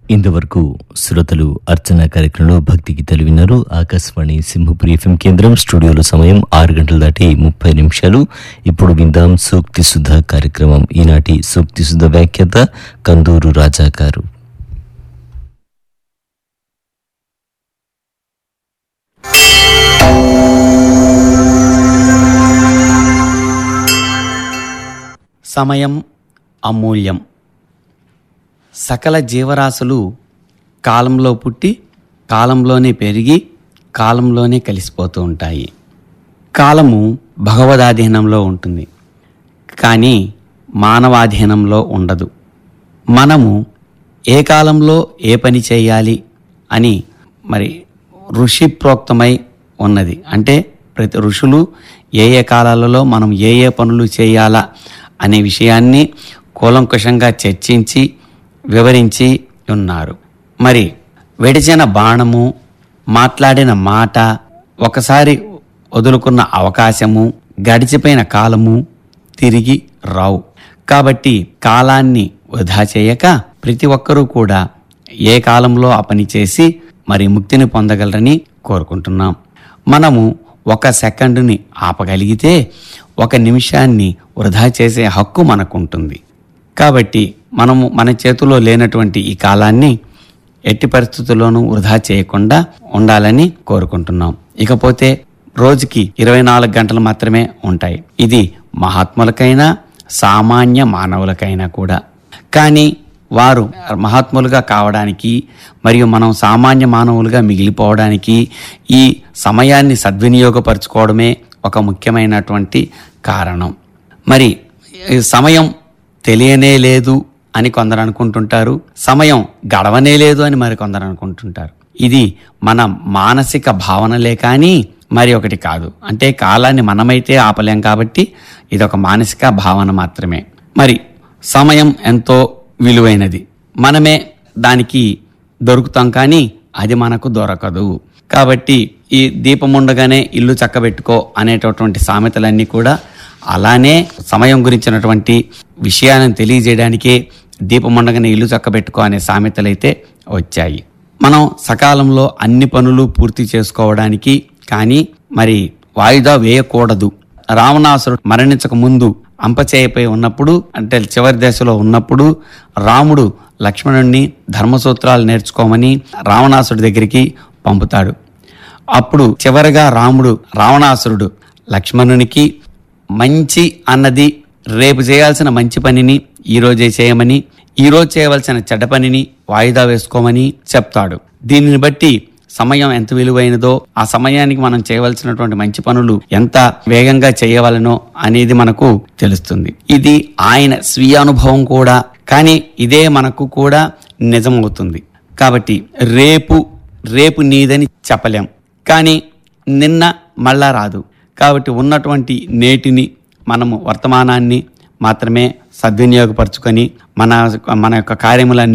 ఇంతవరకు శ్రోతలు అర్చన కార్యక్రమంలో భక్తి గీతాలు విన్నారు ఆకాశవాణి సింహపురి ఎఫ్ఎం కేంద్రం స్టూడియోలో సమయం ఆరు గంటలు దాటి ముప్పై నిమిషాలు ఇప్పుడు విందాం సూక్తి సుధ కార్యక్రమం ఈనాటి సూక్తి సుధ వ్యాఖ్యాత కందూరు రాజా గారు సమయం అమూల్యం సకల జీవరాశులు కాలంలో పుట్టి కాలంలోనే పెరిగి కాలంలోనే కలిసిపోతూ ఉంటాయి కాలము భగవదాధీనంలో ఉంటుంది కానీ మానవాధీనంలో ఉండదు మనము ఏ కాలంలో ఏ పని చేయాలి అని మరి ఋషి ప్రోక్తమై ఉన్నది అంటే ప్రతి ఋషులు ఏ ఏ కాలాలలో మనం ఏ ఏ పనులు చేయాలా అనే విషయాన్ని కూలంకుషంగా చర్చించి వివరించి ఉన్నారు మరి వెడిచిన బాణము మాట్లాడిన మాట ఒకసారి వదులుకున్న అవకాశము గడిచిపోయిన కాలము తిరిగి రావు కాబట్టి కాలాన్ని వృధా చేయక ప్రతి ఒక్కరూ కూడా ఏ కాలంలో ఆ పని చేసి మరి ముక్తిని పొందగలరని కోరుకుంటున్నాం మనము ఒక సెకండుని ఆపగలిగితే ఒక నిమిషాన్ని వృధా చేసే హక్కు మనకుంటుంది కాబట్టి మనము మన చేతిలో లేనటువంటి ఈ కాలాన్ని ఎట్టి పరిస్థితుల్లోనూ వృధా చేయకుండా ఉండాలని కోరుకుంటున్నాం ఇకపోతే రోజుకి ఇరవై నాలుగు గంటలు మాత్రమే ఉంటాయి ఇది మహాత్ములకైనా సామాన్య మానవులకైనా కూడా కానీ వారు మహాత్ములుగా కావడానికి మరియు మనం సామాన్య మానవులుగా మిగిలిపోవడానికి ఈ సమయాన్ని సద్వినియోగపరచుకోవడమే ఒక ముఖ్యమైనటువంటి కారణం మరి ఈ సమయం తెలియనే లేదు అని కొందరు అనుకుంటుంటారు సమయం గడవనే లేదు అని మరి కొందరు అనుకుంటుంటారు ఇది మన మానసిక భావనలే కానీ మరి ఒకటి కాదు అంటే కాలాన్ని మనమైతే ఆపలేం కాబట్టి ఇది ఒక మానసిక భావన మాత్రమే మరి సమయం ఎంతో విలువైనది మనమే దానికి దొరుకుతాం కానీ అది మనకు దొరకదు కాబట్టి ఈ దీపం ఉండగానే ఇల్లు చక్కబెట్టుకో అనేటటువంటి సామెతలన్నీ కూడా అలానే సమయం గురించినటువంటి విషయాలను తెలియజేయడానికే దీపం ఉండగానే ఇల్లు చక్కబెట్టుకో అనే సామెతలైతే వచ్చాయి మనం సకాలంలో అన్ని పనులు పూర్తి చేసుకోవడానికి కానీ మరి వాయిదా వేయకూడదు రావణాసురుడు మరణించక ముందు అంపచేయపై ఉన్నప్పుడు అంటే చివరి దశలో ఉన్నప్పుడు రాముడు లక్ష్మణుణ్ణి ధర్మసూత్రాలు నేర్చుకోమని రావణాసుడి దగ్గరికి పంపుతాడు అప్పుడు చివరగా రాముడు రావణాసురుడు లక్ష్మణునికి మంచి అన్నది రేపు చేయాల్సిన మంచి పనిని ఈ రోజే చేయమని ఈ రోజు చేయవలసిన చెడ్డ పనిని వాయిదా వేసుకోమని చెప్తాడు దీనిని బట్టి సమయం ఎంత విలువైనదో ఆ సమయానికి మనం చేయవలసినటువంటి మంచి పనులు ఎంత వేగంగా చేయవలనో అనేది మనకు తెలుస్తుంది ఇది ఆయన స్వీయ అనుభవం కూడా కానీ ఇదే మనకు కూడా నిజమవుతుంది కాబట్టి రేపు రేపు నీదని చెప్పలేం కానీ నిన్న మళ్ళా రాదు కాబట్టి ఉన్నటువంటి నేటిని మనము వర్తమానాన్ని మాత్రమే సద్వినియోగపరచుకొని మన మన యొక్క కార్యములన్నీ